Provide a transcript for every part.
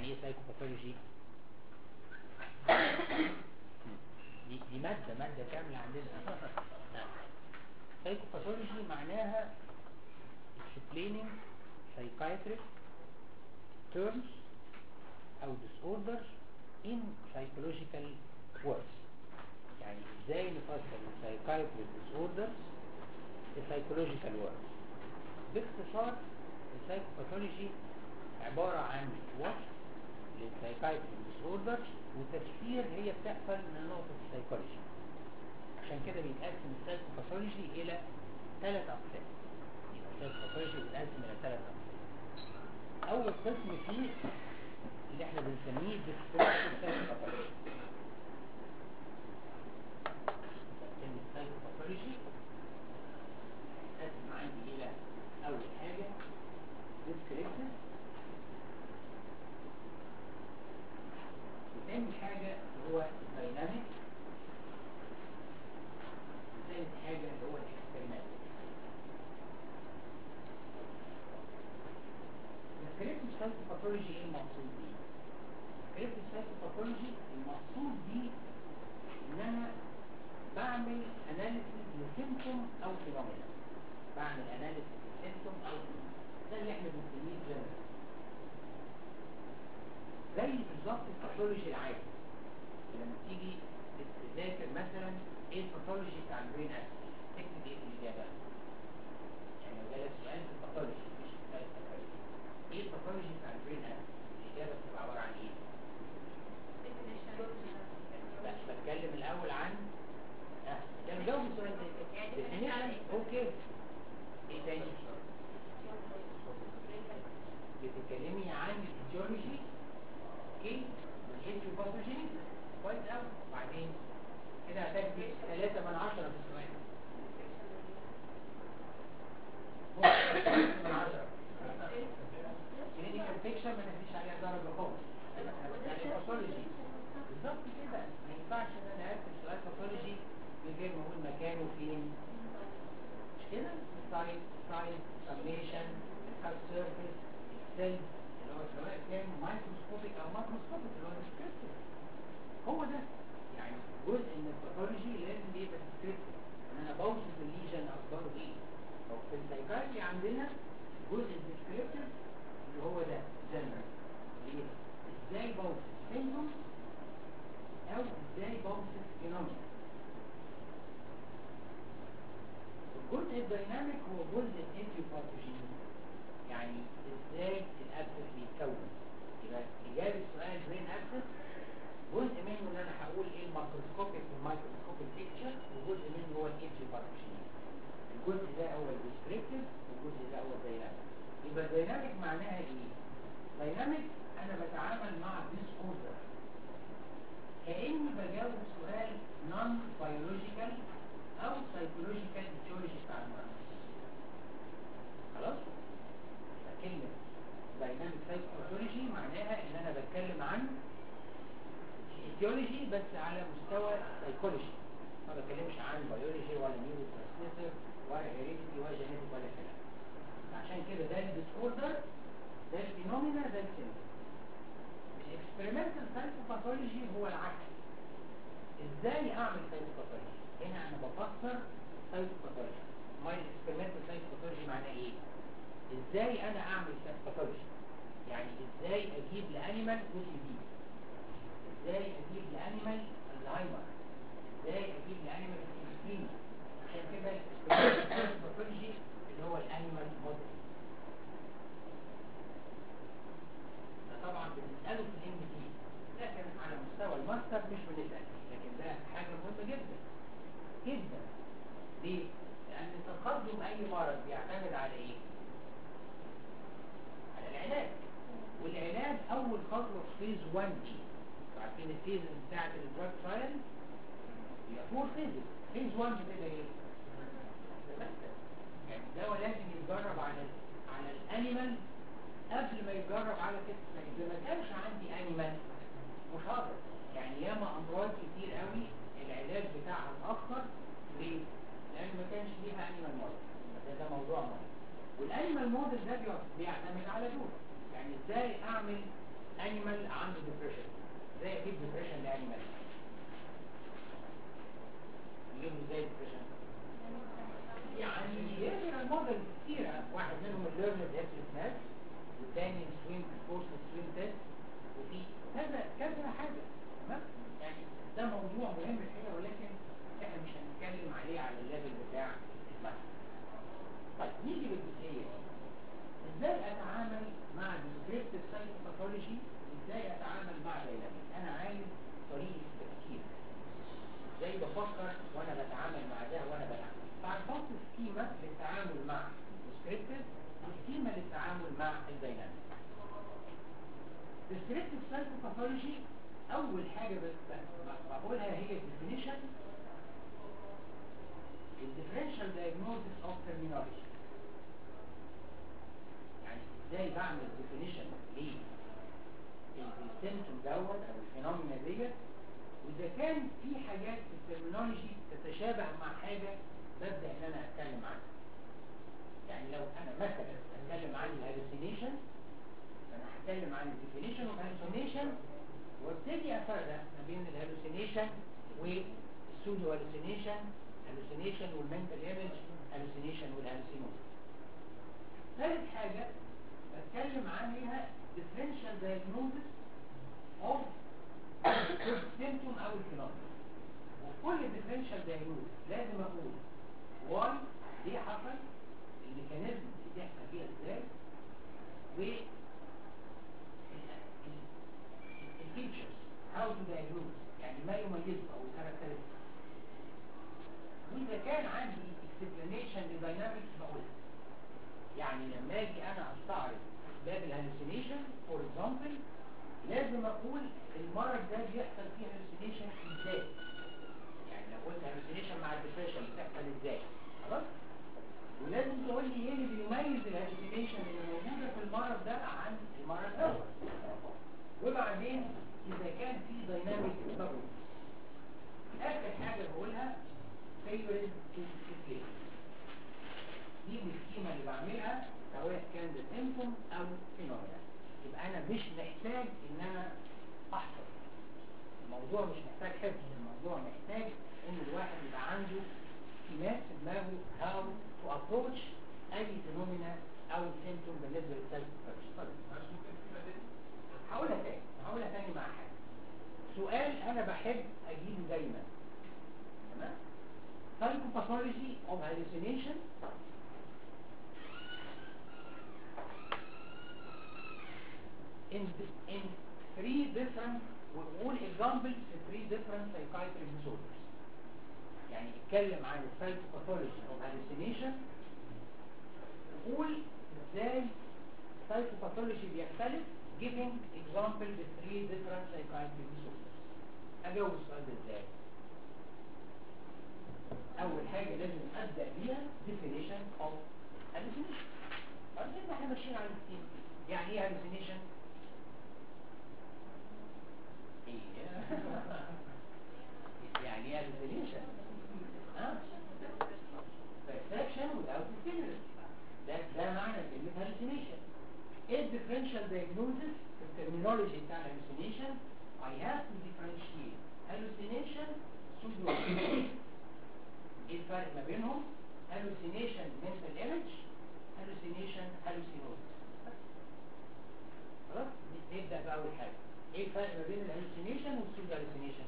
ايه سايكوباثولوجي دي دي مادة مادة كاملة عندنا سايكوباثولوجي معناها explaining psychiatric terms او disorders in psychological words يعني ازاي نفسر psychiatric disorders في psychological words باختصار السايكوباثولوجي عبارة عن وصف للسايكايتريك ديسوردرز وتفسير هي بتحصل من نقطة السايكولوجي عشان كده بيتقسم السايكوباثولوجي إلى ثلاث أقسام يبقى السايكوباثولوجي بيتقسم إلى ثلاث أقسام أول قسم فيه اللي احنا بنسميه ديسكريبتيف سايكوباثولوجي كلمة سايكوباثولوجي تقسم عندي إلى أول حاجة descriptive وتاني حاجة هو dynamic وتالت حاجة هو الاكسبيرمنت descriptive psychopathology ايه المقصود بيه؟ descriptive psychopathology المقصود بيه ان انا بعمل اناليسيس لسيمتوم او فينومينا بعمل اناليسيس لسيمتوم او فينومينا ده اللي احنا بنسميه جنرال زي بالظبط الباثولوجي العادي لما تيجي تذاكر مثلا ايه الباثولوجي بتاع البرين اكسس تكتب ايه في الاجابه يعني لو جالك سؤال في الباثولوجي مش في الباثولوجي ايه الباثولوجي بتاع البرين اكسس الاجابه بتبقى عباره عن ايه لا بتكلم الاول عن اه كان جاوب السؤال ده definition اوكي ايه تاني بتتكلمي عن الفيزيولوجي اوكي والهيستوباثوجيني كويس قوي وبعدين كده هتاخدي ثلاثة من عشرة في السؤال ثلاثة من عشرة كلينيكال بيكشر ما نفيش عليها درجة خالص يعني باثولوجي بالظبط كده ما ينفعش ان انا اكتب سؤال باثولوجي من غير ما اقول مكانه فين مش كده سايت سايت سميشن كاب سيرفيس سيل اللي هو سواء كان مايكروسكوبيك او ماكروسكوبيك اللي هو ديسكريبتيف هو ده يعني جزء من الباثولوجي لازم يبقى ديسكريبتيف ان انا بوصف الليجن اخباره ايه او في السايكايتري عندنا جزء الديسكريبتيف اللي هو ده جنرال ليه ازاي بوصف سيمبتومز او ازاي بوصف فينومينا الجزء الديناميك هو جزء الانتيوباثوجيني يعني ازاي الابسس بيتكون يبقى اجابه السؤال برين ابسس جزء منه ان انا هقول ايه الماكروسكوبيك والمايكروسكوبيك بيكتشر وجزء منه هو الانتيوباثوجيني الجزء ده هو الديسكريبتيف والجزء ده هو الديناميك يبقى الديناميك معناها ايه ديناميك انا بتعامل مع ديس اوردر كاني بجاوب سؤال نون بيولوجيكال او سايكولوجيكال ايتيولوجي بتاع المرض خلاص كلمة دايناميك سايكولوجي معناها ان انا بتكلم عن ايتيولوجي بس على مستوى سايكولوجي ما بتكلمش عن بيولوجي ولا نيورو ترانسميتر ولا هيريديتي ولا جينيتيك ولا كلام عشان كده ده الديس اوردر ده الفينومينا ده السيمبتوم الاكسبيرمنتال سايكوباثولوجي هو العكس ازاي اعمل سايكوباثولوجي هنا انا بفسر سايكوباثولوجي ما الاكسبيرمنتال سايكوباثولوجي معناه ايه ازاي انا اعمل سايكوباثولوجي يعني ازاي اجيب لانيمال او سي دي ازاي اجيب لانيمال الزهايمر ازاي اجيب لانيمال سكيزوفرينيا عشان كده الاكسبيرمنتال سايكوباثولوجي اللي هو الانيمال موديل ده طبعا بنساله في الام دي لكن على مستوى الماستر مش بنسال لكن ده حاجه مهمه جدا جدا ليه؟ لأن تقدم أي مرض بيعتمد على إيه؟ على العلاج والعلاج أول خطوة في فيز 1 دي عارفين الفيز بتاعت الدراج ترايل هي فور فيزز فيز 1 بتبقى إيه؟ يعني الدواء لازم يتجرب على على الأنيمال قبل ما يتجرب على كتف إذا ما كانش عندي أنيمال مش هقدر يعني ياما أمراض كتير قوي العلاج بتاعها اتأخر ليه؟ لأن ما كانش ليها أنيمال موديل ده, ده موضوع مهم والأنيمال موديل ده بيعتمد على دول يعني ازاي أعمل أنيمال كذا حاجة تمام يعني ده موضوع مهم الحقيقة ولكن احنا مش هنتكلم عليه على الليفل بتاع المثل طيب نيجي للجزئية دي ازاي اتعامل مع الديسكريبتيف سايكوباثولوجي ازاي اتعامل مع دايناميك انا عايز طريقة تفكير ازاي بفكر وانا بتعامل مع ده وانا بتعامل فهنحط سكيمة للتعامل مع الديسكريبتيف وسكيمة للتعامل مع الدايناميك الديسكريبتيف سايكوباثولوجي اول حاجة ب- ب- بقولها هي الديفينيشن الديفرنشال diagnosis of terminology يعني ازاي بعمل ديفينيشن للسيمتوم دوت او الفينومينا ديت واذا كان في حاجات في الترمينولوجي تتشابه مع حاجه ببدا ان انا اتكلم عنها يعني لو انا مثلا اتكلم عن الهالوسينيشن انا هتكلم عن الديفينيشن اوف هالوسينيشن وابتدي افرق ما بين الهالوسينيشن والسودو هالوسينيشن هالوسينيشن والمنتال ايمج هالوسينيشن والهالوسينوز ثالث حاجة بتكلم عنها differential diagnosis of symptom أو الفينومينا وفي كل differential diagnosis لازم أقول why ليه حصل الميكانيزم اللي بيحصل فيها ازاي و الفيتشرز how to diagnose يعني ما يميزه أو الكاركترستكس وإذا كان عندي explanation لدينامكس بقولها يعني لما اجي انا استعرض اسباب الهلوسينيشن فور اكزامبل لازم اقول المرض ده بيحصل فيه هلوسينيشن ازاي يعني لو قلت هلوسينيشن مع الديبريشن بتحصل ازاي خلاص ولازم تقول لي ايه اللي بيميز الهلوسينيشن اللي موجوده في المرض ده عن المرض ده وبعدين اذا كان في دايناميك بقول اخر حاجه بقولها favorite to display دي السكيمة اللي بعملها سواء كان ده سيمتوم او فينومينا يبقى انا مش محتاج ان انا احفظ الموضوع مش محتاج حفظ الموضوع محتاج ان الواحد يبقى عنده سمات في دماغه how to approach اي فينومينا او سيمتوم بالنسبه للسيلف هقولها تاني هقولها تاني مع حاجه سؤال انا بحب اجيبه دايما تمام psychopathology of hallucination in in three different وقول examples في three different psychiatric disorders يعني اتكلم عن psychopathology of hallucination وقول ازاي psychopathology بيختلف giving example في three different psychiatric disorders اجاوب السؤال ده ازاي اول حاجة لازم ابدأ بيها definition of hallucination زي ما احنا ماشيين على السين يعني ايه hallucination يعني ايه hallucination ها perception without stimulus ده ده معنى كلمة hallucination ايه differential diagnosis في الترمينولوجي بتاع hallucination I have to differentiate hallucination pseudo ايه الفرق ما بينهم hallucination mental image hallucination hallucinosis خلاص نبدأ بأول حاجة ايه الفرق ما بين الهلوسينيشن والسودو هلوسينيشن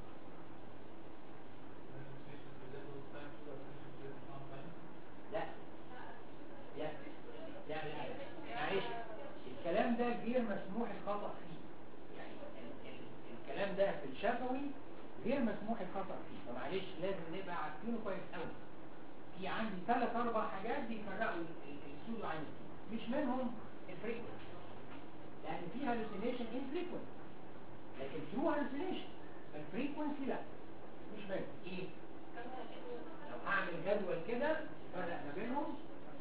لا لا لا لا معلش الكلام ده غير مسموح الخطأ فيه يعني ال ال الكلام ده في الشفوي غير مسموح الخطأ فيه فمعلش لازم نبقى عارفينه كويس قوي في عندي ثلاث اربع حاجات بيفرقوا السودو عن السودو مش منهم الفريكونس لان في هالوسينيشن انفريكونت لكن ثرو هالوسينيشن فالفريكونسي لا مش منهم ايه لو هعمل جدول كده فرق ما بينهم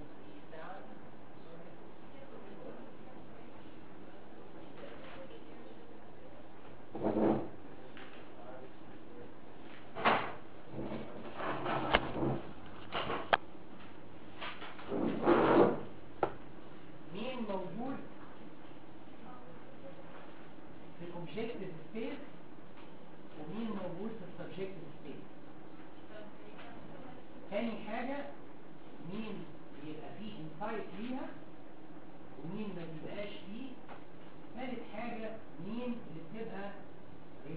مين موجود في الاوبجكتيف سبيس ومين موجود في السبجكتيف سبيس تاني حاجة مين بيبقى فيه انسايت ليها ومين ما بيبقاش فيه ثالث حاجة مين اللي بتبقى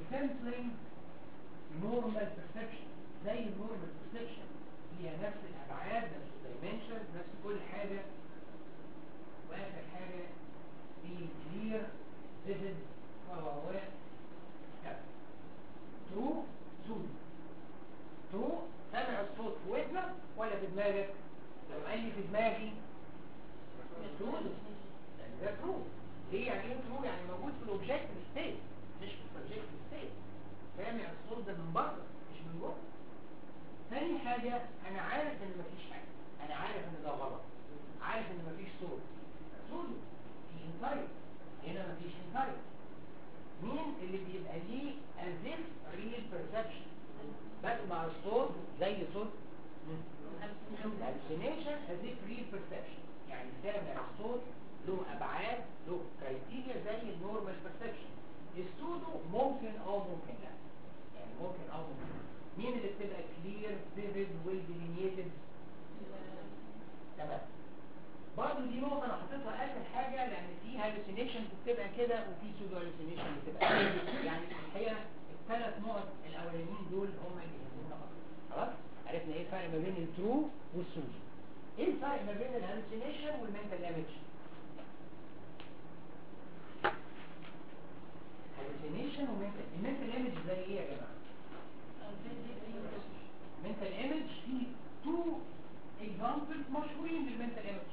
resembling normal perception زي النورمال perception فيها نفس الابعاد نفس الدايمنشن نفس كل حاجه واخر حاجه في كلير فيزد و ترو سود ترو سامع الصوت في ودنك ولا في دماغك لو قال لي في دماغي ترو ده ترو ليه يعني ايه ترو يعني موجود في الاوبجكت ستيت مش في السبجكت ستيت سامع الصوت ده من بره مش من جوه ثاني حاجة أنا عارف إن مفيش حاجة أنا عارف إن ده غلط عارف إن مفيش صوت صوت في انسايد هنا مفيش انسايد مين اللي بيبقى ليه as if real perception بسمع الصوت زي صوت hallucination as if real perception يعني سامع الصوت له أبعاد له كرايتيريا زي النورمال perception السودو ممكن أو ممكن لا يعني ممكن أو ممكن لا مين اللي بتبقى كلير فيفيد ويل ديلينيتد تمام برضه دي نقطة أنا حطيتها آخر حاجة لأن في هالوسينيشن بتبقى كده وفي سودو هالوسينيشن بتبقى كده يعني الحقيقة الثلاث نقط الأولانيين دول هم اللي يهمونا أكتر خلاص عرفنا إيه الفرق ما بين الترو والسودو إيه الفرق ما بين الهالوسينيشن والمنتال ايمج هالوسينيشن ومنتال المنتال ايمج زي إيه يا جماعة mental image في two examples مشهورين بالmental image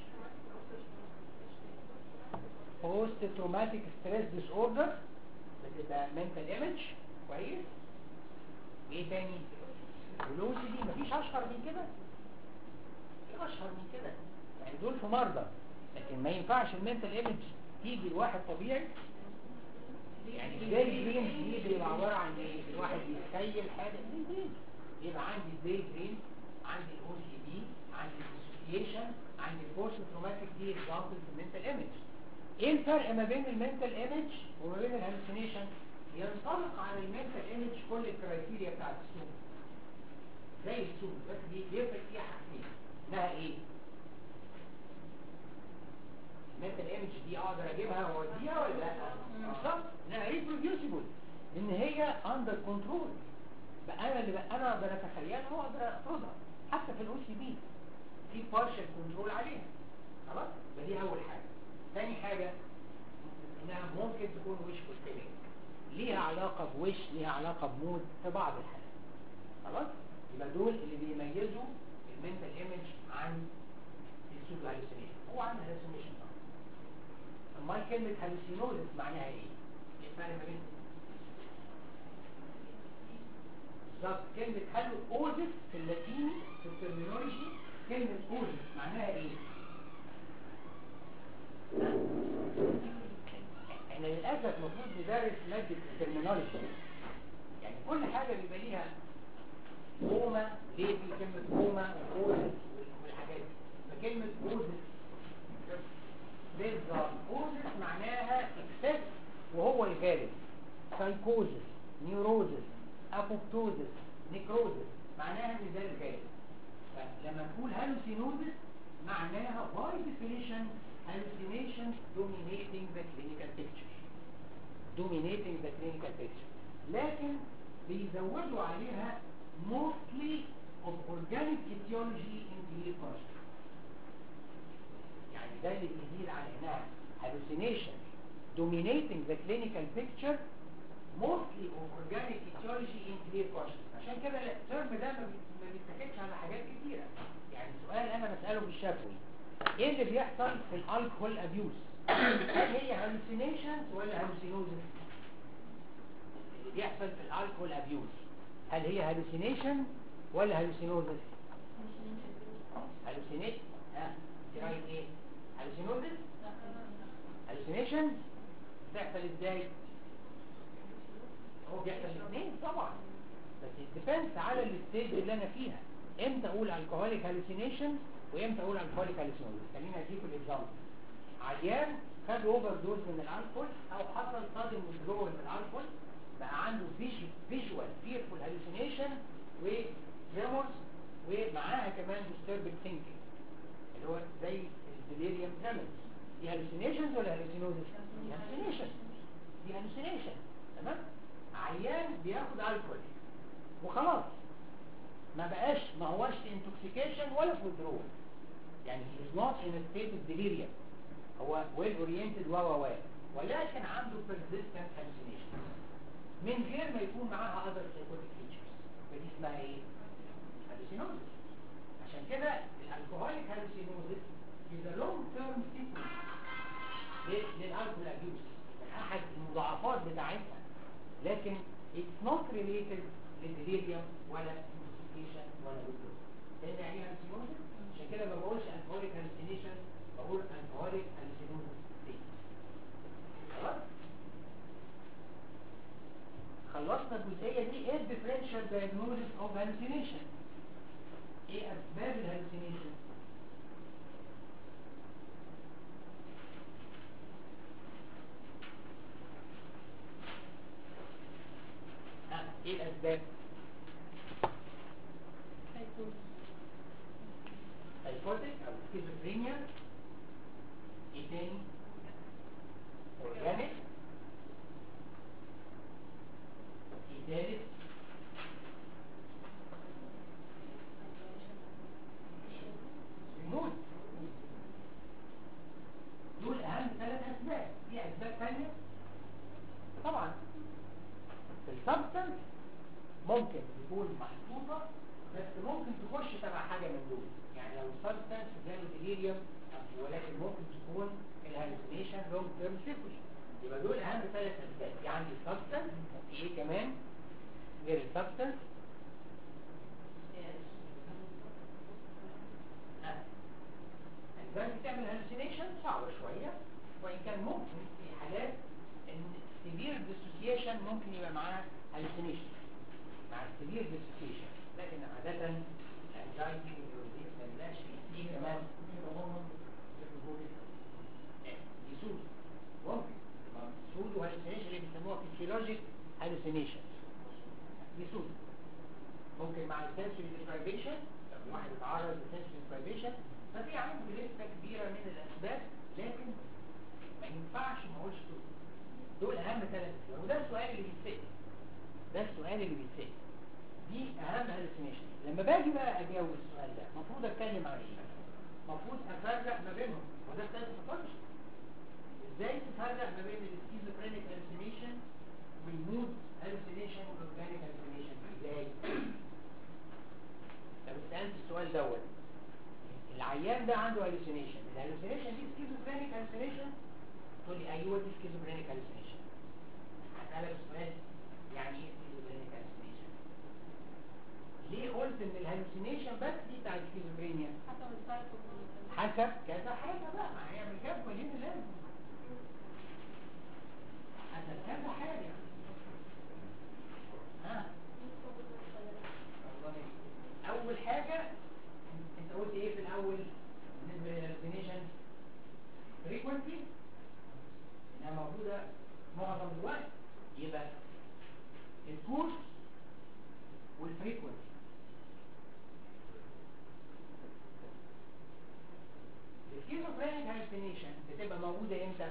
post traumatic stress disorder بتبقى mental image كويس ايه تاني velocity مفيش اشهر من كده في اشهر من كده يعني دول في مرضى لكن ما ينفعش المنتال ايمج تيجي لواحد طبيعي يعني ازاي دريمز دي بيبقى عباره عن ايه الواحد بيتخيل حاجه ازاي يبقى عندي ازاي دريم عندي الاو سي دي عندي الديسوسيشن عندي البوست تروماتيك دي اكزامبل في المنتال ايمج ايه الفرق ما بين المنتال ايمج وما بين الهلوسينيشن ينطبق على المنتال ايمج كل الكرايتيريا بتاعت السوق زي السوق بس دي بيفرق فيها حاجتين انها ايه المنتال ايمج دي اقدر اجيبها واوديها ولا لا بالظبط انها ريبروديوسيبل ان هي اندر كنترول بقى انا اللي بقى انا اقدر اتخيلها واقدر افرضها حتى في الاو سي بي في بارشل كنترول عليها خلاص يبقى دي اول حاجه ثاني حاجه انها ممكن تكون وش فولفيلنج ليها علاقه بوش ليها علاقه بمود في بعض الحالات خلاص يبقى دول اللي بيميزوا المنتال ايمج عن السودو هالوسينيشن هو عن الهالوسينيشن طبعا امال كلمه هالوسينوزس معناها ايه؟ ايه الفرق ما بينهم؟ بالظبط كلمة هلو اوزس في اللاتيني في الترمينولوجي كلمة اوزس معناها ايه؟ احنا للأسف المفروض ندرس مادة الترمينولوجي يعني كل حاجة بيبقى ليها كوما ليه في كلمة كوما واوزس والحاجات دي فكلمة اوزس بالظبط اوزس معناها اكسس وهو الغالب سايكوزس نيوروزس apoptosis necrosis معناها ان ده الغالب فلما نقول hallucinosis معناها by definition hallucination dominating the clinical picture dominating the clinical picture لكن بيزودوا عليها mostly of organic etiology in clear consciousness يعني ده اللي بيزيد على انها hallucination dominating the clinical picture mostly of organic etiology in clear consciousness عشان كده الترم ده ما بيتاخدش على حاجات كتيرة يعني سؤال انا بسأله بالشفوي ايه اللي بيحصل في الالكحول ابيوز هل هي hallucinations ولا hallucinosis اللي بيحصل في الالكحول ابيوز هل هي hallucination ولا hallucinosis hallucination ها دي رايك ايه hallucinosis hallucination بتحصل ازاي هو بيحصل الاثنين طبعا بس الديبندس على الستيج اللي انا فيها امتى اقول الكحوليك هالوسينيشن وامتى اقول الكحوليك هالوسينوز خلينا اديكم الاكزامبل عيان خد اوفر دوز من الالكول او حصل صدم وذرول من الالكول بقى عنده فيجوال فيرفول هالوسينيشن وتريمورز ومعاها كمان disturbed thinking اللي هو زي الديليريوم تريمورز دي هالوسينيشنز ولا هالوسينوزس؟ دي هالوسينيشن دي هالوسينيشن تمام؟ العيان بياخد الكحول وخلاص ما بقاش ما هوش انتوكسيكيشن ولا withdrawal يعني he is not in a state of delirium هو well oriented و و و ولكن عنده persistent hallucination من غير ما يكون معاها other psychotic features فدي اسمها ايه؟ hallucinosis عشان كده الالكوهوليك hallucinosis is a long term sequence للالكول ابيوز احد المضاعفات بتاعتها لكن it's not related للديليريوم ولا intoxication ولا withdrawal لان يعني hallucinosis عشان كده ما بقولش alcoholic hallucination بقول alcoholic hallucinosis state خلاص خلصنا الجزئية دي ايه differential diagnosis of hallucination ايه اسباب الهلوسينيشن ها ايه الاسباب سايكوتيك او سكيزوفرينيا ايه تاني اورجانيك ايه تالت الموت دول اهم ثلاث اسباب في اسباب ثانيه طبعا السبستنس ممكن تكون محطوطه بس ممكن تخش تبع حاجه من دول يعني لو السبستنس زي الديليريوم ولكن ممكن تكون الهالوسينيشن لونج تيرم سيكولي يبقى دول اهم ثلاث اسباب في عندي السبستنس في ايه كمان غير السبستنس الأسباب بتعمل هالوسينيشن صعبة شوية وإن كان ممكن في حالات إن severe dissociation ممكن يبقى معاه hallucination مع severe dissociation لكن عادة anxiety والنيوروليك ما بنلاقيش فيه دي كمان يسود ممكن يسود وهالوسينيشن اللي بيسموها physiologic hallucination يسود ممكن مع السنسوري deprivation لو واحد اتعرض لسنسوري deprivation ففي عنده لسته كبيرة من الأسباب لكن ما ينفعش ما اقولش دول دول أهم ثلاث أسباب وده السؤال اللي بيتسأل ده السؤال اللي بيتسأل دي أهم هالوسينيشن لما باجي بقى أجاوب السؤال ده المفروض أتكلم عن إيه؟ المفروض أفرق ما بينهم وده السؤال تفكرش إزاي تفرق ما بين السكيزوفرينيك هالوسينيشن والمود هالوسينيشن والأورجانيك هالوسينيشن إزاي؟ لو سألت السؤال دوت العيان ده عنده هالوسينيشن الهالوسينيشن دي سكيزوفرينيك هالوسينيشن تقول لي ايوه دي سكيزوفرينيك هالوسينيشن هسألك سؤال يعني ايه سكيزوفرينيك هالوسينيشن ليه قلت ان الهالوسينيشن بس دي بتاع السكيزوفرينيا حسب كذا حاجه بقى ما هيعمل جدول هنا لازم حسب كذا حاجه ها والله اول حاجه انت قلت ايه في الاول بالنسبه للهالوسينيشن فريكونسي انها موجوده معظم الوقت يبقى الكورس والفريكونسي السكيزوفرينيك هالوسينيشن بتبقى موجوده امتى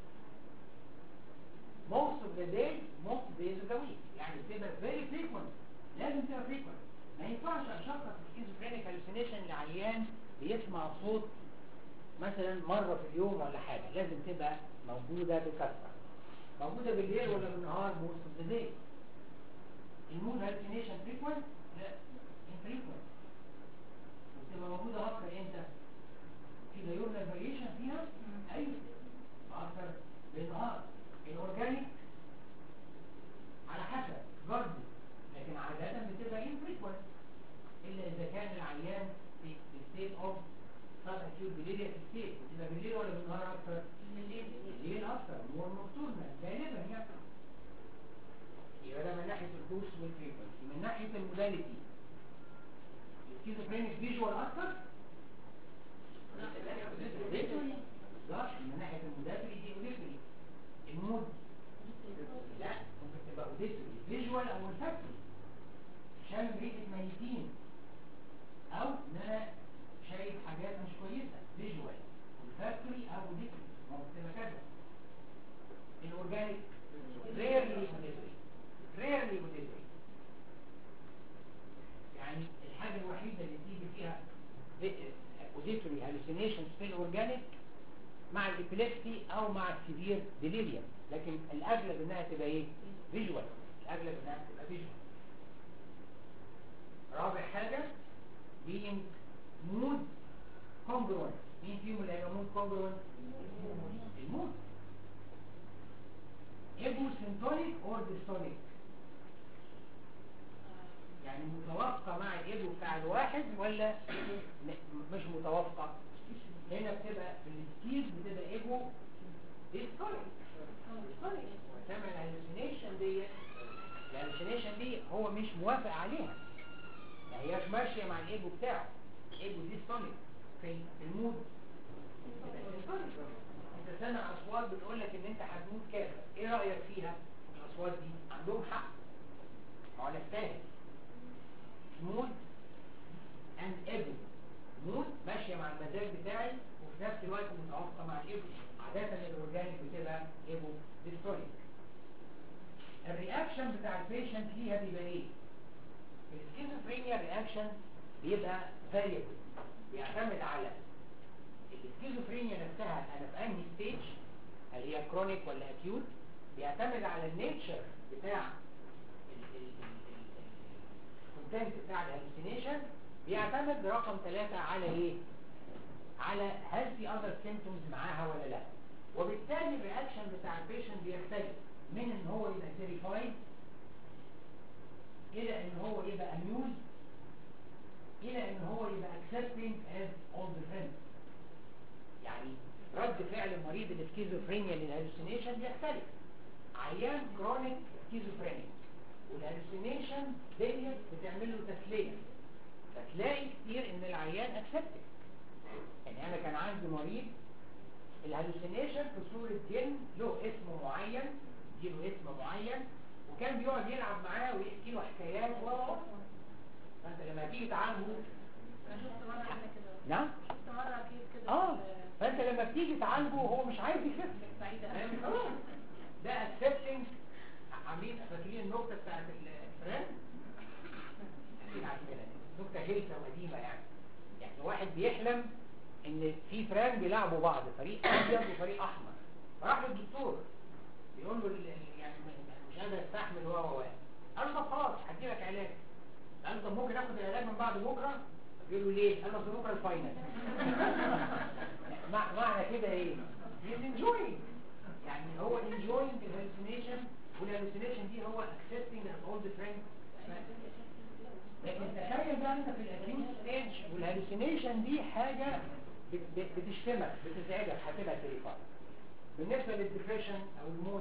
most of the day most days of the week يعني بتبقى very frequent لازم تبقى frequent ما ينفعش اشخص السكيزوفرينيك هالوسينيشن لعيان بيسمع صوت مثلا مرة في اليوم ولا حاجة لازم تبقى موجودة بكثرة موجودة بالليل ولا بالنهار most of the day المود هالوسينيشن frequent لا infrequent وتبقى موجودة اكتر امتى في ديورنال فاريشن فيها ايوه اكتر بالنهار الاورجانيك على حسب برضه لكن عادة بتبقى infrequent إلا إذا كان العيان في state of subacute delirious state بتبقى بالليل ولا بالنهار أكتر؟ بالليل بالليل أكتر more nocturnal غالبا يعني يبقى ده من ناحية الدوس والفريكونسي من ناحية الموداليتي السكيزوفرينيك فيجوال أكتر؟ اوديتوري بالظبط من ناحية الموداليتي دي اوديتوري المود لا ممكن تبقى اوديتوري فيجوال او olfactory شامم ريحة ميتين او ان انا شايف حاجات مش كويسة فيجوال olfactory او auditory ممكن تبقى كذا الاورجانيك rarely auditory rarely الابيليبسي او مع السيفير ديليريوم لكن الاغلب انها تبقى ايه فيجوال الاغلب انها تبقى فيجوال رابع حاجة being mood congruent مين فيهم اللي هيبقى mood congruent المود ايجوسنتونيك اور ديستونيك يعني متوافقة مع الايجو بتاع الواحد ولا م- مش متوافقة هنا بتبقى في السكيز بتبقى ايجو ديستونيك وسامع الهلوسينيشن دي الهلوسينيشن دي هو مش موافق عليها ما هياش ماشية مع الايجو بتاعه ايجو ديستونيك في في المود تبقى ديستونيك. انت سامع اصوات بتقول لك ان انت هتموت كذا ايه رايك فيها الاصوات دي عندهم حق ما هو انا فاهم مود اند ايجو مود ماشيه مع المزاج بتاعي وفي نفس الوقت متوافقه مع الايجو عاده الاورجانيك بتبقى ايجو ديستونيك الرياكشن بتاع البيشنت ليها بيبقى ايه السكيزوفرينيا الرياكشن بيبقى فاريبل بيعتمد على السكيزوفرينيا نفسها انا في انهي ستيج هل هي كرونيك ولا اكيوت بيعتمد على النيتشر بتاع الكونتنت بتاع الهلوسينيشن بيعتمد رقم ثلاثة على ايه على هل في اذر سيمتومز معاها ولا لا وبالتالي الرياكشن بتاع البيشنت بيختلف من ان هو يبقى تيريفايد الى ان هو يبقى اميوز الى ان هو يبقى accepting as all the friends يعني رد فعل مريض السكيزوفرينيا للهلوسينيشن بيختلف عيان كرونيك سكيزوفرينيا والهلوسينيشن ديت بتعمل له تسليه فتلاقي كتير ان العيان اكسبتد يعني انا كان عندي مريض الهلوسينيشن في صورة جن له اسم معين له اسم معين وكان بيقعد يلعب معاه ويحكي له حكايات و و- فانت لما تيجي تعالجه انا شفت مرة كده كده نعم شفت مرة كيس كده اه في ال- فانت لما بتيجي تعالجه هو مش عايز يخف بعيدة فاهم؟ خلاص. ده اكسبتنج عاملين فاكرين النكته بتاعت الفران اكيد عارفينها دي. نكته غلسه وقديمه يعني يعني واحد بيحلم ان في فران بيلعبوا بعض فريق ابيض وفريق احمر فراح للدكتور بيقول له ال- ال- يعني م- مش قادر استحمل و و و قال له طب خلاص هدي لك علاج قال له طب ممكن اخد العلاج من بعد بكره بيقول له ليه قال له أصل بكره الفاينل مع- معنى كده ايه he's enjoying يعني هو enjoying the hallucination والhallucination دي هو accepting of all the friends لكن تخيل بقى انت في الاكيوت ستيج والهالوسينيشن دي حاجة بت- بت- بتشتمك بتزعجك هتبقى تليفون بالنسبة للديبريشن او المود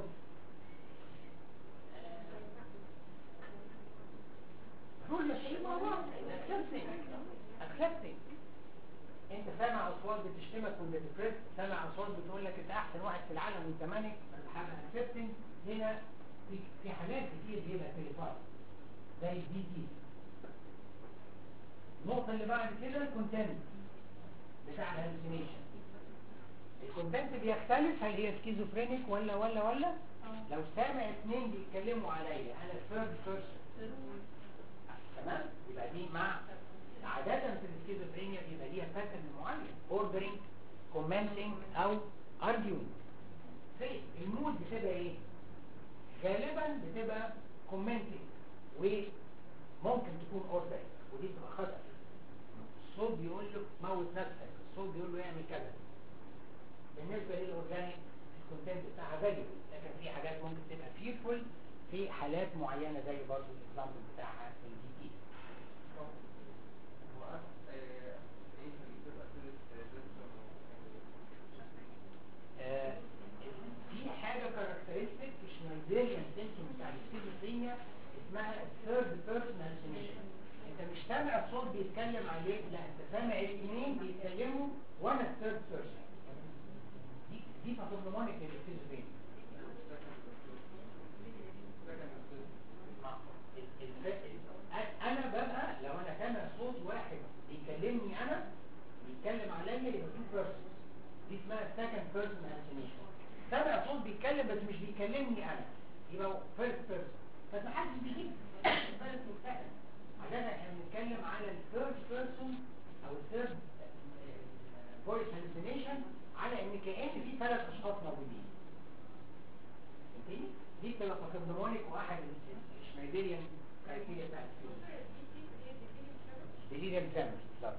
دول ماشيين مع بعض accepting accepting انت سامع اصوات بتشتمك وانت ديبريس سامع اصوات بتقول لك انت احسن واحد في العالم وانت مانك حاجه accepting هنا في في حالات كتير بيبقى تليفون زي الدي تي النقطة اللي بعد كده الكونتنت بتاع الهلوسينيشن الكونتنت بيختلف هل هي سكيزوفرينيك ولا ولا ولا اه. لو سامع اتنين بيتكلموا عليا انا ثيرد بيرسون تمام يبقى دي مع عادة في السكيزوفرينيا بيبقى ليها باترن معين اوردرينج كومنتنج او ارجيوينج في المود بتبقى ايه غالبا بتبقى كومنتنج وممكن تكون اوردرينج ودي بتبقى خطأ الصوت بيقول له موت نفسك الصوت بيقول له اعمل كذا بالنسبة للأورجانيك الكونتنت بتاعها فاليو لكن في حاجات ممكن تبقى فيرفول في حالات معينة زي برضه الاكزامبل بتاعها في الدي تي آه، في حاجة كاركترستيك في شنايدريان سيمتوم بتاع السكيزوفرينيا اسمها الثيرد بيرسون هالوسينيشن انت مش سامع صوت بيتكلم عليك لا انت سامع الاثنين بيتكلموا وانا الثيرد بيرسون دي دي باثوجنومونيك للسكيزوفرينيا آه، ال- ال- ال- انا ببقى لو انا سامع صوت واحد بيكلمني انا بيتكلم عليا يبقى تو بيرسون دي اسمها second person hallucination سامع صوت بيتكلم بس مش بيكلمني انا يبقى first person بس محدش بيجيب ثالث مستقل عادة احنا بنتكلم على الثيرد بيرسون او الثيرد فويس hallucination على ان كأن في ثلاث النمونيك واحد الشميديريان كرايتيريا بتاعت ديليريم ترامس بالظبط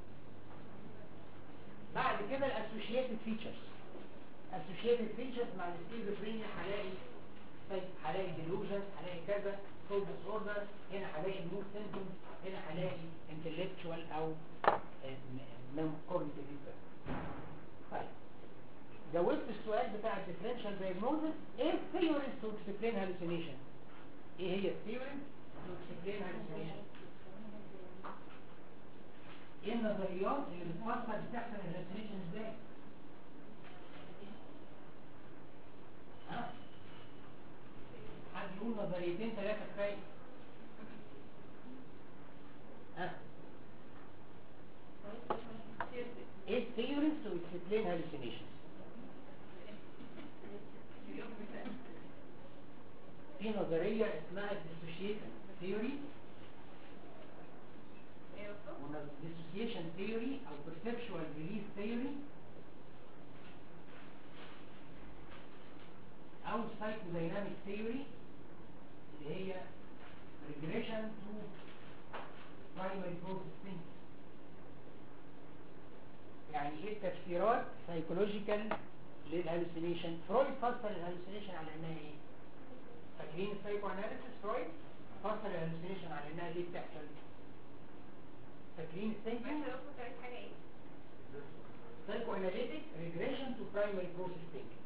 بعد كده الاسوشيتد فيتشرز اسوشيتد فيتشرز مع السكيزوفرينيا هلاقي طيب هلاقي ديلوجن هلاقي كذا سول ديس اوردر هنا هلاقي مود سيمبتومز هنا هلاقي انتلكتشوال او من كوجنيتيف طيب جاوبت السؤال بتاع الديفرنشال دايجنوزس ايه الثيوريز تو اكسبلين هالوسينيشن ايه هي الثيوريز تو اكسبلين هالوسينيشن ايه النظريات اللي بتفسر بتحصل الهالوسينيشن ازاي ها حد يقول نظريتين ثلاثه كفايه ها ايه الثيوريز تو اكسبلين هالوسينيشن في نظرية اسمها الديسوشيشن ثيوري dissociation theory او perceptual release theory او psychodynamic theory اللي هي regression to primary processing يعني ايه التفسيرات psychological للهالوسينيشن فرويد فسر الهالوسينيشن على انها ايه فاكرين السايكو اناليسيس فرويد فسر الهالوسينيشن على انها ليه بتحصل فاكرين الثينكينج سايكو اناليتيك ريجريشن تو برايمري بروسيس ثينكينج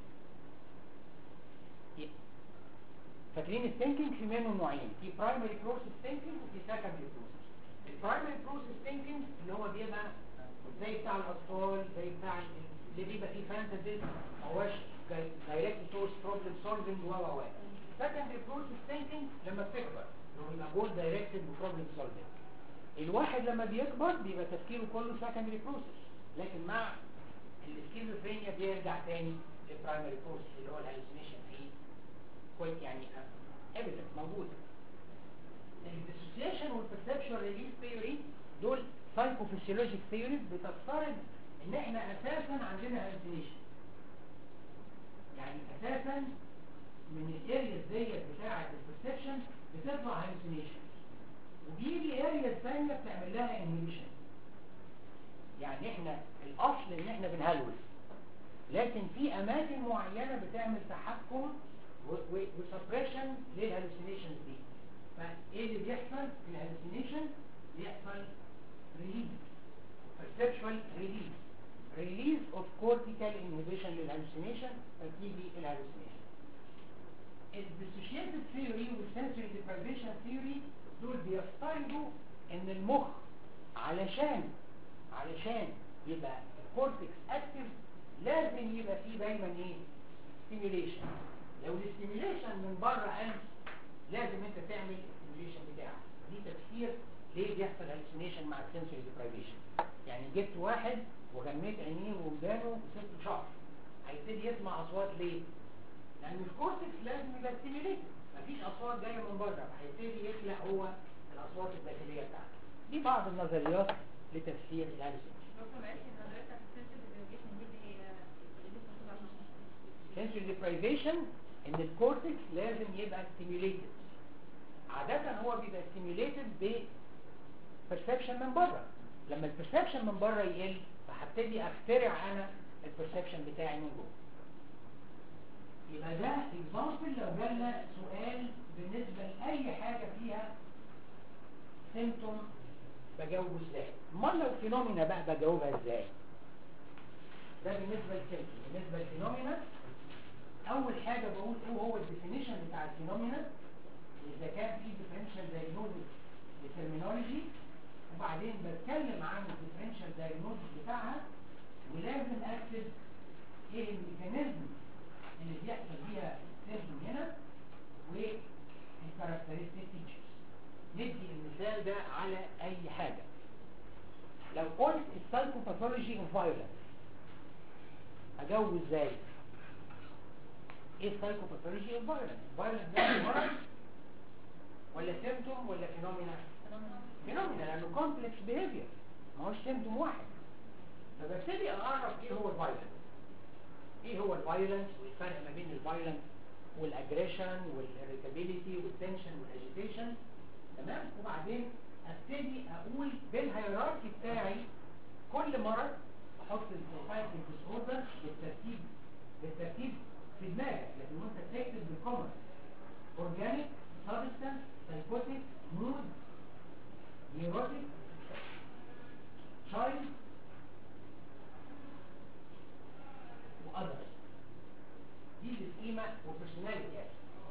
فاكرين الثينكينج في منه نوعين في برايمري بروسيس ثينكينج وفي سكندري بروسيس البرايمري بروسيس ثينكينج اللي هو بيبقى زي بتاع الاطفال زي بتاع اللي بيبقى فيه فانتازي ما هوش دايركت سورس بروبلم سولفنج و و و سكندري بروسيس ثينكينج لما بتكبر لو يبقى جول دايركتد بروبلم سولفنج الواحد لما بيكبر بيبقى تفكيره كله سكندري بروسيس لكن مع السكيزوفرينيا بيرجع تاني للبرايمري بروسيس اللي هو الهالوسينيشن فيه كويس يعني ايفيدنس موجود الديسوسيشن والبرسبشن ريليز ثيوري دول سايكوفيسيولوجيك ثيوريز بتفترض ان احنا اساسا عندنا هالوسينيشن يعني اساسا من الارياز ديت بتاعه البرسبشن بتطلع هالوسينيشن وبيجي ارياز ثانيه بتعمل لها انهيبيشن يعني احنا الاصل ان احنا بنهلوس لكن في اماكن معينه بتعمل تحكم وسبريشن للهالوسينيشنز دي فايه اللي بيحصل في الهالوسينيشن بيحصل ريليز perceptual release release of cortical inhibition للهالوسينيشن فتيجي الهالوسينيشن الديسوشيتد ثيوري والسنسوري ديبرايفيشن ثيوري دول بيفترضوا ان المخ علشان علشان يبقى الكورتكس اكتف لازم يبقى فيه دايما ايه ستيميوليشن لو الاستيميوليشن من بره امس لازم انت تعمل الاستيميوليشن بتاعك دي تفسير ليه بيحصل هالوسينيشن مع السنسوري ديبرايفيشن يعني جبت واحد وغميت عينيه وودانه وسبته شهر هيبتدي يسمع اصوات ليه لان الكورتكس لازم يبقى ستيميوليتد مفيش اصوات جايه من بره هيبتدي يخلق هو الاصوات الداخليه بتاعته دي بعض النظريات لتفسير الهالوسينيشن sensory deprivation ان الكورتكس لازم يبقى stimulated عادة هو بيبقى stimulated ب perception من بره لما البرسبشن من بره يقل فهبتدي اخترع انا البرسبشن بتاعي من جوه يبقى ده example لو جالنا سؤال بالنسبة لأي حاجة فيها symptom بجاوبه ازاي امال لو فينومينا بقى بجاوبها ازاي ده بالنسبة للسيمتوم بالنسبة للفينومينا اول حاجة بقول ايه هو الديفينيشن بتاع الفينومينا اذا كان في differential diagnosis للترمينولوجي وبعدين بتكلم عن الديفرنشال دايجنوستس بتاعها ولازم اكتب ايه الميكانيزم اللي بيحصل بيها السيمتوم هنا والكاركترستيك فيتشرز ندي المثال ده على اي حاجة لو قلت السايكوباثولوجي اوف فايولنس اجاوب ازاي ايه السايكوباثولوجي اوف فايولنس فايولنس ده مرض ولا سيمتوم ولا فينومينا فينومينا لانه كومبلكس بيهيفير ما هوش سيمتوم واحد فببتدي اعرف ايه هو الفايولنس ايه هو الفايولنس والفرق ما بين الفايولنس والاجريشن والاريتابيليتي والتنشن والاجيتيشن تمام وبعدين ابتدي اقول بالهيراركي بتاعي كل مرض احط السايكل ديس اوردر بالترتيب بالترتيب في دماغك لكن وانت بتكتب بالكومن اورجانيك سبستانس سايكوتيك مود نيوروتيك child واذرز دي السكيما وبرسوناليتي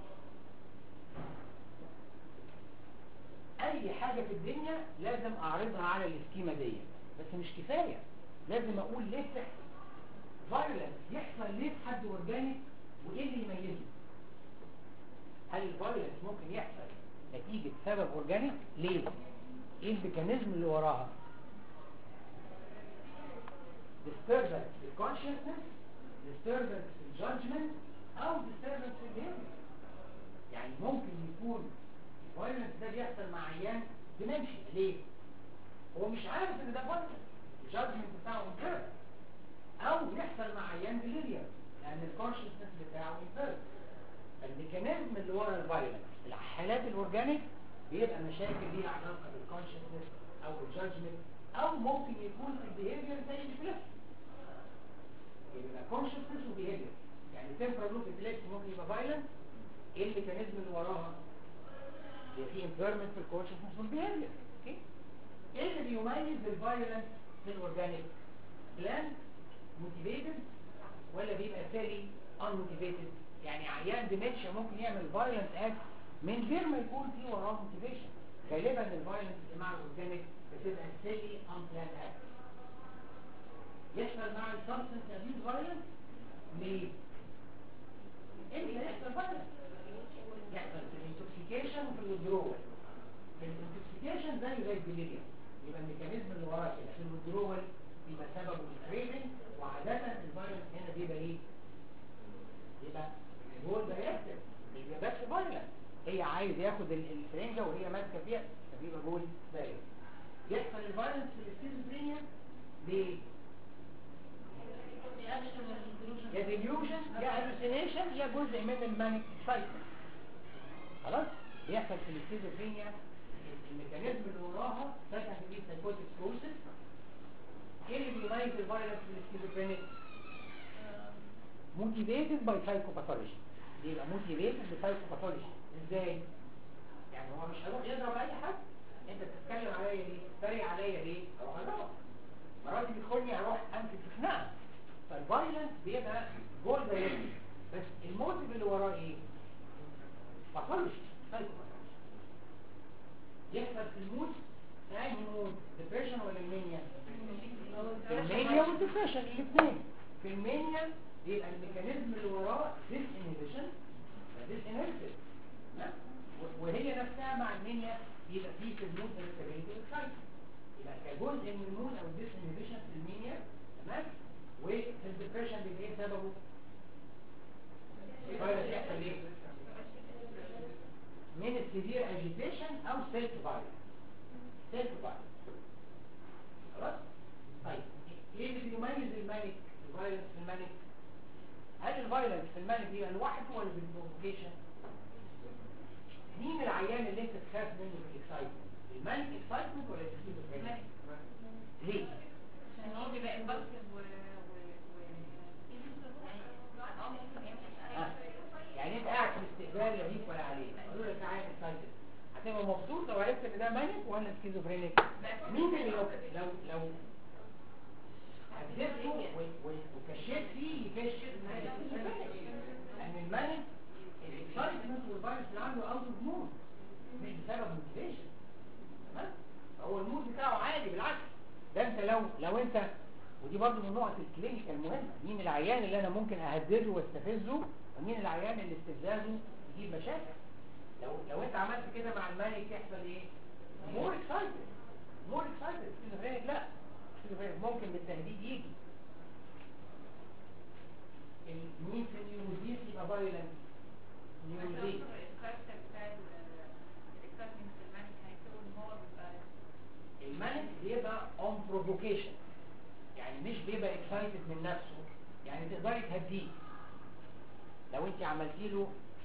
اي حاجة في الدنيا لازم اعرضها على السكيما دي بس مش كفاية لازم اقول ليه بتحصل فايولنس يحصل ليه في حد اورجانيك وايه اللي يميزه هل الفايولنس ممكن يحصل نتيجة سبب اورجانيك ليه ايه الميكانيزم اللي وراها disturbance في consciousness disturbance في judgment او disturbance في behavior يعني ممكن يكون الفايولنس ده بيحصل مع عيان ديمنشيا ليه هو مش عارف ان ده فايولنس الجادجمنت بتاعه امبيرد او يحصل مع عيان ديليريا لان الكونشسنس بتاعه امبيرد الميكانيزم اللي ورا الفايولنس الحالات الاورجانيك بيبقى مشاكل ليها علاقه بالكونشسنس او الجادجمنت او ممكن يكون البيهيفير زي الفلس يبقى كونشسنس وبيهيفير يعني تمبرال لوب ابيليبسي ممكن يبقى فايلنت ايه الميكانيزم اللي وراها يبقى في امبيرمنت في الكونشسنس والبيهيفير اوكي ايه اللي بيميز الفايلنت في الاورجانيك بلان موتيفيتد ولا بيبقى فيري unmotivated يعني عيان ديمنشيا ممكن يعمل فايلنت اكت من غير ما يكون في وراه موتيفيشن غالبا الفايلنس مع الاورجانيك بتبقى سيلي unplanned act يحصل مع السبستنس ابيوز فايلنس ليه؟ امتى يحصل فايلنس؟ يحصل في الانتوكسيكيشن وفي الودرول في الانتوكسيكيشن زي زي الديليريوم يبقى الميكانيزم اللي وراه كده في الودرول بيبقى سببه الكريفنج وعادة الفايلنس هنا بيبقى ايه؟ يبقى جول دايركتيف مش بيبقى بس فايلنس هي عايز ياخد ال- السرنجة وهي ماسكة فيها فبيبقى جول دايركت يحصل الفايلنس في السكيزوفرينيا ليه؟ يا ديليوجن يا هلوسينيشن يا جزء من المانيك سايكل خلاص يحصل في السكيزوفرينيا الميكانيزم اللي وراها فتح في سايكوتيك بروسيس ايه اللي بيميز الفايلنس في السكيزوفرينيا motivated by psychopathology يبقى motivated by psychopathology ازاي يعني هو مش هيروح يضرب اي حد انت بتتكلم عليا ليه تتريق عليا ليه اروح اضربك مراتي بتدخلني اروح امسك في خناقه فالفايلنس بيبقى جول دايركت بس الموتيف اللي وراه ايه باثولوجي psychopathology يحصل في المود ثاني مود ديبريشن ولا المانيا في المانيا والديبريشن الاثنين في المانيا يبقى الميكانيزم اللي وراه ديس انهبيشن ديس انهبيشن وهي نفسها مع المانيا يبقى في في المود irritability والسايكل يبقى كجزء من المود او الديس انهبيشن في المانيا تمام وفي الديبريشن بيبقى ايه سببه؟ الفيروس يحصل ايه؟ من السيفير اجيتيشن او سيلف فايروس سيلف فايروس خلاص؟ طيب ايه اللي بيميز المانيك الفيروس في المانيك؟ هل الفيروس في المانيك بيبقى لوحده ولا بالبروفوكيشن؟ مين العيان اللي انت تخاف منه في الاكسايتمنت؟ المانيك اكسايتمنت ولا السكيزوفرينيا؟ ليه؟ عشان هو بيبقى امبالسيف و آه. يعني انت قاعد في الاستقبال لا ليك ولا عليك قالوا لك عايز اكسايتد هتبقى مبسوط لو عرفت ان ده مانيك ولا سكيزوفرينيك مين اللي لو لو لو حددته و- و- وكشيت فيه يكشف ان هي سكيزوفرينيك لان المانيك الاكسايتمنت والفيروس اللي عنده اوت اوف مود مش بسبب موتيفيشن تمام هو المود بتاعه عادي بالعكس ده انت لو لو انت ودي برضو من نقط الكلينيكال المهمه مين العيان اللي انا ممكن اهدده واستفزه ومين العيان اللي استفزازه يجيب مشاكل لو لو انت عملت كده مع المانيك يحصل ايه مور اكسايتد مور اكسايتد سكيزوفرينيك لا سكيزوفرينيك ممكن بالتهديد يجي مين في النيوروزيس يبقى فايولنت نيوروزيس المانيك بيبقى on provocation يعني مش بيبقى excited من نفسه يعني تقدري تهديه لو انت عملتي له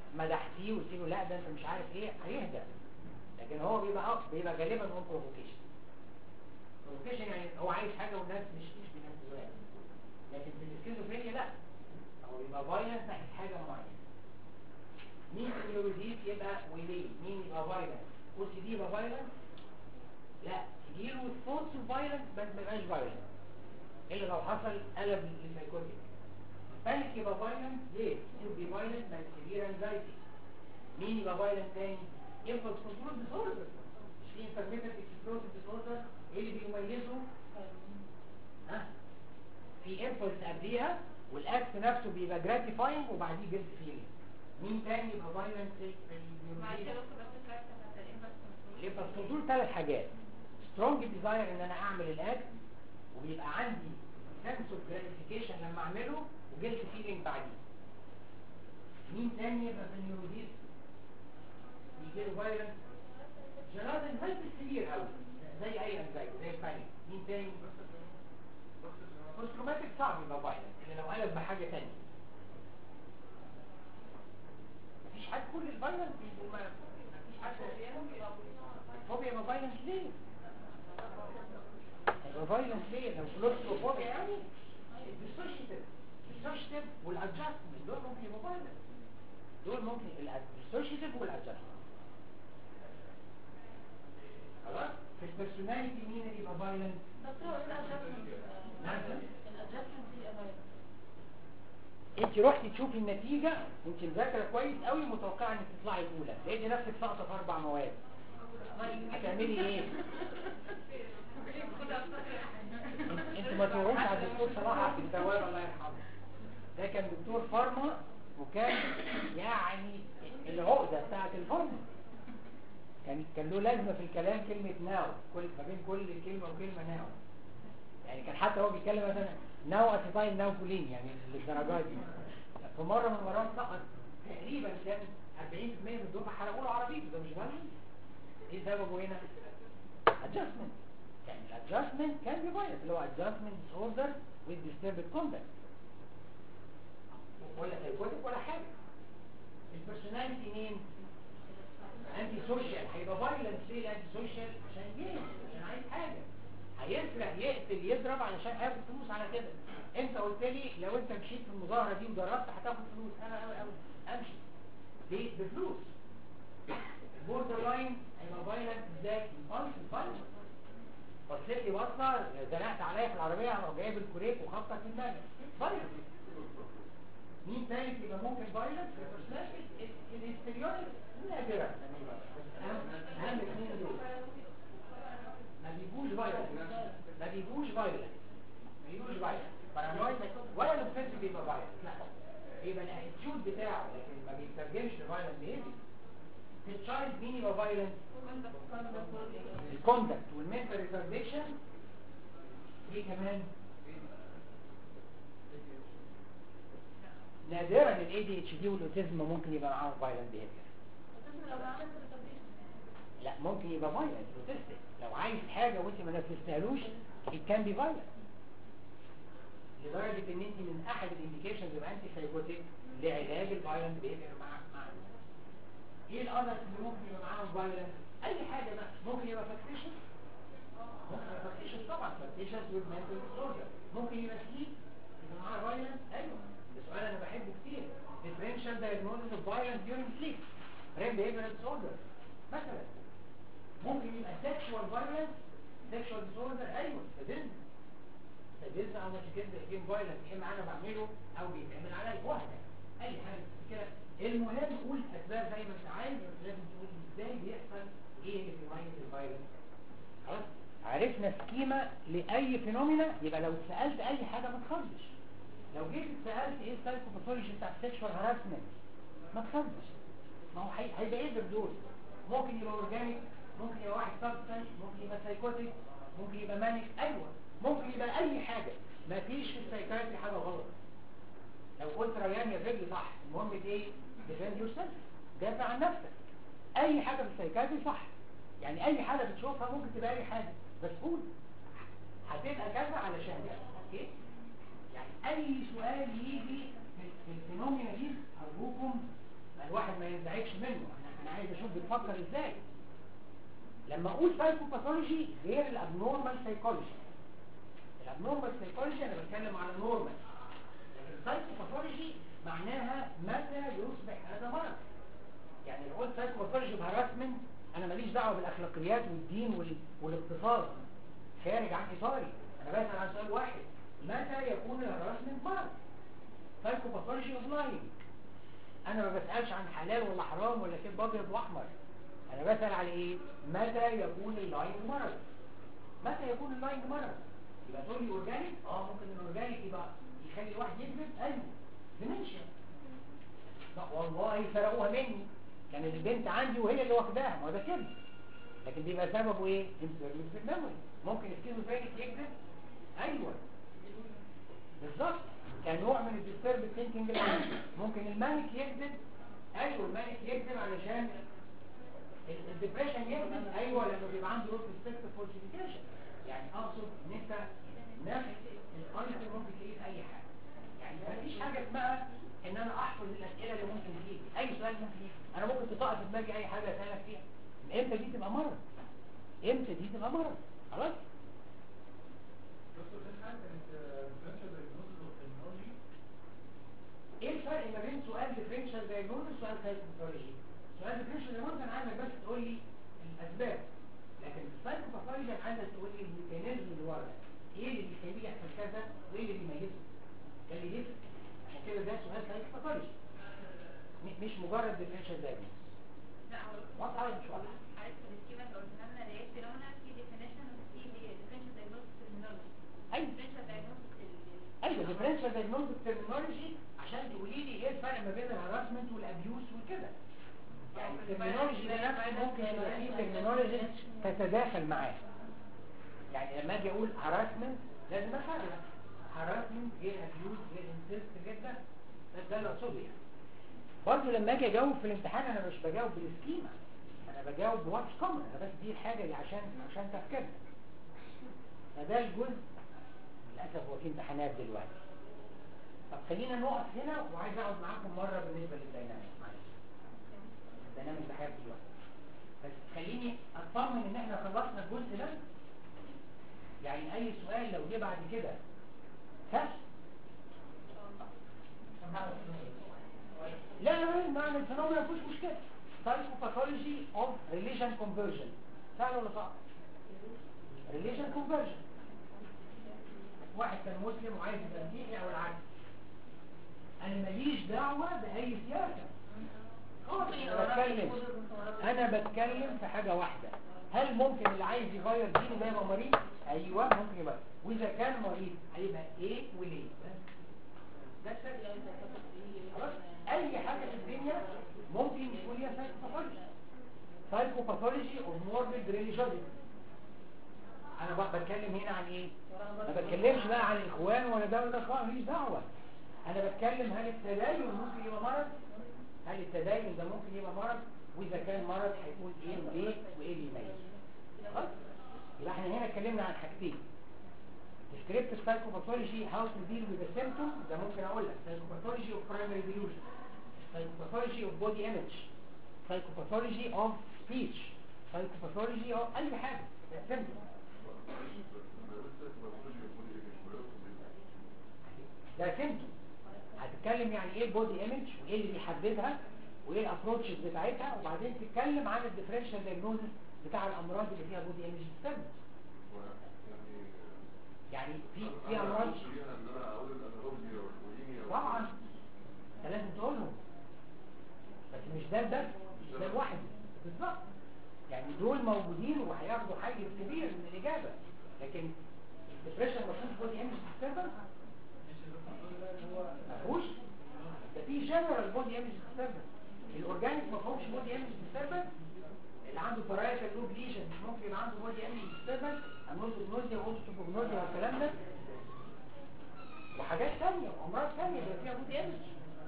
مدحتيه وقلت له لا ده انت مش عارف ايه هيهدى لكن هو بيبقى بيبقى غالبا هو بروفوكيشن بروفوكيشن يعني هو عايز حاجه والناس مش مش بينفذوها لكن في السكيزوفرينيا لا هو بيبقى فايلنس ناحيه حاجه معينه مين النيوروديت يبقى وليه مين يبقى فايلنس او سي دي يبقى فايلنس لا يجيله ثوتس فايلنس بس ما يبقاش فايلنس الا لو حصل قلب للسايكوتيك بانيك يبقى فايلنس ليه؟ يبقى فايلنس من سيفير انزايتي مين يبقى فايلنس تاني؟ impulse control disorder مش في intermittent explosive disorder ايه اللي بيميزه؟ ها؟ في impulse قبليها والاكت نفسه بيبقى gratifying وبعديه guilt feeling مين تاني يبقى فايلنس في معلش يا النيورولوجي؟ دكتور بس الكاركتر بتاعت الانفرس كنترول يبقى الكنترول ثلاث حاجات سترونج ديزاير ان انا اعمل الاكت وبيبقى عندي سنس اوف جراتيفيكيشن لما اعمله وجلت فيلينج بعديه مين تاني يبقى في النيوروديز يجي له فايرنس جنرال هايبر كبير قوي زي اي انزايتي زي البانيك مين تاني بوستروماتيك صعب يبقى فايرنس اللي لو قلب بحاجه تانية مفيش حد كل الفايرنس بيبقوا ما- مفيش حد فوبيا يبقى فايلنس ليه؟ يبقى فايلنس ليه؟ لو كلوستروفوبيا يعني الديسوشيتيف الديسوشيتيف والادجستمنت دول ممكن يبقوا فايلنس دول ممكن الديسوشيتيف والادجستمنت خلاص؟ في البرسوناليتي مين اللي يبقى فايلنس؟ دكتور الادجستمنت الادجستمنت دي ايه انت رحتي تشوفي النتيجة وانت مذاكرة كويس قوي متوقعة انك تطلعي الاولى لقيتي نفسك ساقطة في اربع مواد هتعملي ايه؟ انت ما تروحوش على الدكتور صلاح عبد التواب الله يرحمه ده كان دكتور فارما وكان يعني العقدة بتاعت الفارما كان كان له لازمة في الكلام كلمة ناو كل ما بين كل كلمة وكلمة ناو يعني كان حتى هو بيتكلم مثلا ناو اسيتايل ناو كولين يعني للدرجات دي في مرة من المرات سقط تقريبا كان 40% من الدفعة حرقوا له عربيته ده مش غلط ايه سببه هنا؟ adjustment يعني الادجستمنت كان بيفايرس اللي هو adjustment disorder with disturbed conduct ولا سايكوتيك ولا حاجة البرسوناليتي مين؟ انتي سوشيال هيبقى فايلنس ليه الانتي سوشيال عشان جيم عشان عايز حاجة هيسرق يقتل يضرب علشان هياخد فلوس على كده انت قلت لي لو انت مشيت في المظاهرة دي وضربت هتاخد فلوس انا أوي أوي امشي ليه بفلوس البوردر لاين هيبقى فايلنس ازاي الفالس الفالس بصيت لي بصه زنقت عليا في العربيه اروح جايب الكوريك وخبطك في دماغك فايلنس مين تاني يبقى ممكن فايلنس الاستريون نادرا اهم اهم الاثنين دول ما بيجوش فايلنس ما بيجوش فايلنس ما بيجوش فايلنس بارانويد ولا الاوفنس بيبقى فايلنس لا يبقى الاتيتيود بتاعه لكن ما بيترجمش لفايلنس بيهيفير في التشايلد مين يبقى فايلنس الكوندكت والمنتال ريتارديشن ايه كمان نادرا الاي دي اتش دي والاوتيزم ممكن يبقى معاهم فايلنت بيهيفير لا ممكن يبقى فايلنت اوتيستيك لو عايز حاجه وانت ما نفذتهالوش it can be violent لدرجه ان انت من احد الانديكيشنز يبقى انت سايكوتيك لعلاج الفايلنت بيهيفير مع مع ايه الاذرز اللي ممكن يبقى معاهم فايلنس اي حاجه بقى ممكن يبقى فاكتيشن ممكن يبقى فاكتيشن طبعا فاكتيشن with mental disorder ممكن يبقى سليب يبقى معاه فايلنس ايوه ده سؤال انا بحبه كتير differential diagnosis of violence during sleep REM behavioral disorder مثلا ممكن يبقى sexual violence sexual disorder ايوه sadism sadism او مشاكل جيم فايلنس يا اما انا بعمله او بيتعمل عليا وهكذا اي حاجه كده المهم قول اسباب زي ما انت عايز بس لازم تقول ازاي بيحصل ايه اللي بيميز الفيروس خلاص عرفنا سكيما لاي فينومينا يبقى لو سالت اي حاجه ما تخضش لو جيت سالت ايه السايكوباثولوجي بتاع السكشوال هاراسمنت ما تخضش ما هو هي- هيبقى ايه دول ممكن يبقى اورجانيك ممكن يبقى واحد سبستانس ممكن يبقى سايكوتيك ممكن يبقى مانيك ايوه ممكن يبقى اي حاجه ما فيش في السايكاتري حاجه غلط لو قلت ريان يا فجل صح المهم ايه defend yourself دافع عن نفسك اي حاجة في السايكاتري صح يعني اي حاجة بتشوفها ممكن تبقى اي حاجة بس قول هتبقى كذا علشان كذا اوكي يعني اي سؤال يجي في في الفينومينا دي ارجوكم الواحد ما ينزعجش منه انا انا عايز اشوف بتفكر ازاي لما اقول سايكوباثولوجي غير الابنورمال سايكولوجي الابنورمال سايكولوجي انا بتكلم على النورمال لكن السايكوباثولوجي معناها متى يصبح هذا مرض يعني لو قلت سايكوباثولوجي بهراسمنت انا ماليش دعوه بالاخلاقيات والدين وال... والاقتصاد خارج عن اطاري انا بسال عن سؤال واحد متى يكون الهراسمنت مرض سايكوباثولوجي اوف لاين انا ما بسالش عن حلال ولا حرام ولا كده ابيض واحمر انا بسال على ايه متى يكون اللاين مرض متى يكون اللاين مرض يبقى تقول لي اورجانيك اه ممكن الاورجانيك يبقى يخلي الواحد يكذب ايوه ديمنشيا لا والله سرقوها مني كان البنت عندي وهي اللي واخداها ما هو ده كده لكن بيبقى سببه ايه impairment في الميموري ممكن السكيزوفرينيك يكذب ايوه بالظبط كان نوع من الديسترب ثينكينج اللي عنده ممكن المانيك يكذب ايوه المانيك يكذب علشان الديبريشن يكذب ايوه لانه بيبقى عنده روت ريسبكت فورسيفيكيشن يعني اقصد ان انت نفس الانسر ممكن تلاقيه في اي حاجه يعني مفيش حاجه اسمها ان انا احفظ الاسئله اللي ممكن تيجي اي سؤال ممكن يجي انا ممكن تطاق في دماغي اي حاجه اسالك فيها امتى دي تبقى مرض امتى دي تبقى مرض خلاص دكتور ايه حاجه كانت differential diagnosis of terminology ايه الفرق ما بين سؤال ديفرنشال دايجنوستس وسؤال سايكوباثولوجي سؤال ديفرنشال دايجنوستس انا عايزك بس تقول لي الاسباب لكن السايكوباثولوجي انا عايزك تقول لي الميكانيزم اللي ورا ايه اللي بيخليه يحصل كذا وايه اللي بيميزه ده اللي يفرق عشان كده ده سؤال سايكوباثولوجي م- مش مجرد ديفرنشال دايجنوستس لا هو واضحه ولا مش واضحه عارف السكيما اللي قلنا لنا اللي هي فينومينا في ديفينيشن وفي ديفرنشال دايجنوستس ترمينولوجي ايوه ديفرنشال دايجنوستس ايوه ديفرنشال دايجنوستيك ترمينولوجي عشان تقولي لي ايه الفرق ما بين الهراسمنت والابيوس وكده يعني الترمينولوجي ده نفسه ممكن يبقى فيه ترمينولوجي تتداخل معاه يعني لما اجي اقول هراسمنت لازم افرق هراسمنت غير ابيوس غير انسيست جدا ده ده اللي اقصده يعني برضه لما اجي اجاوب في الامتحان انا مش بجاوب بالسكيما انا بجاوب بواتس كومن انا بس دي الحاجه اللي عشان عشان تفكيرنا فده الجزء للأسف هو في امتحانات دلوقتي طب خلينا نقف هنا وعايز اقعد معاكم مرة بالنسبة للديناميك معلش الديناميك ده حاجة دلوقتي بس خليني اطمن ان احنا خلصنا الجزء ده يعني اي سؤال لو جه بعد كده سهل لا لا لا معنى الفينومينا مفيش مشكلة سايكوباثولوجي اوف ريليجن كونفرجن سهل ولا صعب؟ ريليجن كونفرجن واحد كان مسلم وعايز يبقى مسيحي او العكس انا ماليش دعوه باي سياسه خالص انا بتكلم انا بتكلم في حاجه واحده هل ممكن اللي عايز يغير دينه ده يبقى مريض ايوه ممكن يبقى واذا كان مريض هيبقى ايه وليه بس ده السبب. خلاص اي حاجه في الدنيا ممكن يكون ليها سايكوباثولوجي سايكوباثولوجي اوف موربيد ريليجيوزيتي انا بقى بتكلم هنا عن ايه ما بتكلمش بقى عن الاخوان ولا ده ولا ده خالص ماليش دعوه انا بتكلم هل التدين ممكن يبقى مرض هل التدين ده ممكن يبقى مرض واذا كان مرض هيكون ايه وليه وايه اللي يميزه خلاص يبقى احنا هنا اتكلمنا عن حاجتين descriptive psychopathology how to deal with the symptom ده ممكن اقول لك psychopathology of primary delusion psychopathology of body image psychopathology of speech psychopathology of اي حاجه symptom ده سيمتوم هتتكلم يعني ايه البودي ايمج وايه اللي بيحددها وايه الابروتشز بتاعتها وبعدين تتكلم عن الديفرنشال دايجنوزس بتاع الامراض اللي فيها بودي ايمج ديستربنس يعني في في امراض طبعا انت لازم تقولهم بس مش ده ده مش ده لوحده بالظبط يعني دول موجودين وهياخدوا حيز كبير من الاجابه لكن الديبريشن مفهوش بودي ايمج ديستربنس مفهوش ده في جنرال بودي ايمج ديستربنس الاورجانيك مفهومش بودي ايمج ديستربنس اللي عنده بارايتال لوب ليجن ممكن يبقى عنده بودي ايمج ديستربنس انوزوجنوزيا واوستوبوجنوزيا والكلام ده وحاجات ثانيه وامراض ثانيه بيبقى فيها بودي ايمج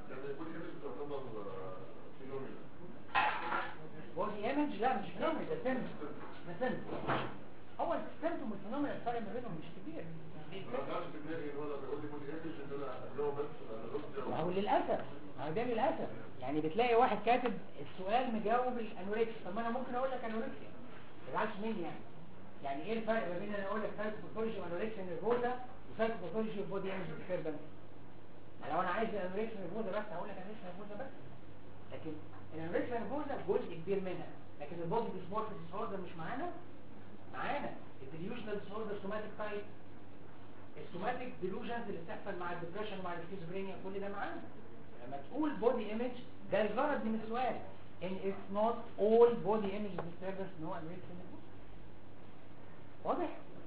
بودي ايمج لا مش فينومين ده سيمتوم ده سيمتوم اول سيمتوم والفينومين الفرق ما بينهم مش كبير ما هو للاسف ما هو ده للاسف يعني بتلاقي واحد كاتب السؤال مجاوب الانوركسيا طب ما انا ممكن اقول لك انوركسيا ما تزعلش مني يعني يعني ايه الفرق ما بين انا اقول لك سايكوباثولوجي وانوركسيا نيرفوزا وسايكوباثولوجي بودي ايمج ديستربنس لو انا عايز الانوركسيا نيرفوزا بس هقول لك انوركسيا نيرفوزا بس لكن الانوركسيا نيرفوزا جزء كبير منها لكن البودي ديسمورفيس ديسوردر مش معانا معانا الديليوشنال ديسوردر سوماتيك تايب السوماتيك ديلوجنز اللي بتحصل مع الدبريشن ومع السكيزوفرينيا كل ده معانا لما تقول بودي ايمج ده الغرض من السؤال ان it's not all body image disturbance no anorexia nervosa واضح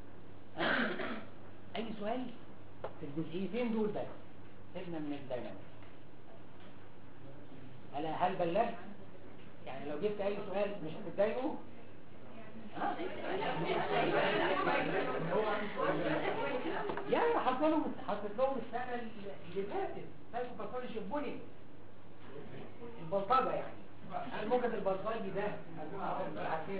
اي سؤال في الجزئيتين دول بس سيبنا من الداينامكس انا هل بلغت يعني لو جبت اي سؤال مش هتتضايقوا ها؟ يعني حط لهم حطيت لهم السنه اللي فاتت سايكوباثولوجي بولينج البلطجه يعني هل ممكن البلطجي ده عارفين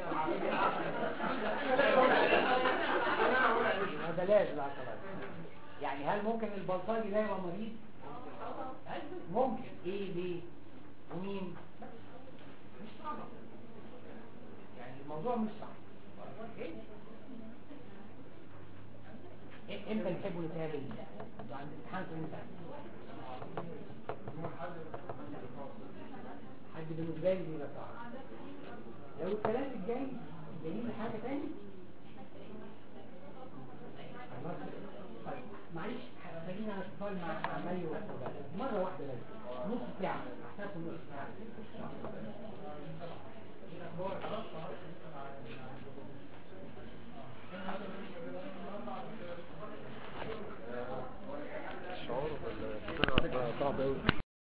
ما بلاش بقى خلاص يعني هل ممكن البلطجي ده يبقى مريض ممكن ايه ليه ومين مش صعب يعني الموضوع مش صعب إيه؟ إيه- امتى نحبوا نتقابل انتوا عند امتحان امتى حد بالنسبه لي بيبقى صعب لو الثلاث الجاي جايين حاجه تاني خلاص طيب معلش خلينا على اتصال مع مع مالي وقت مره واحده بس نص ساعه احتاج نص ساعه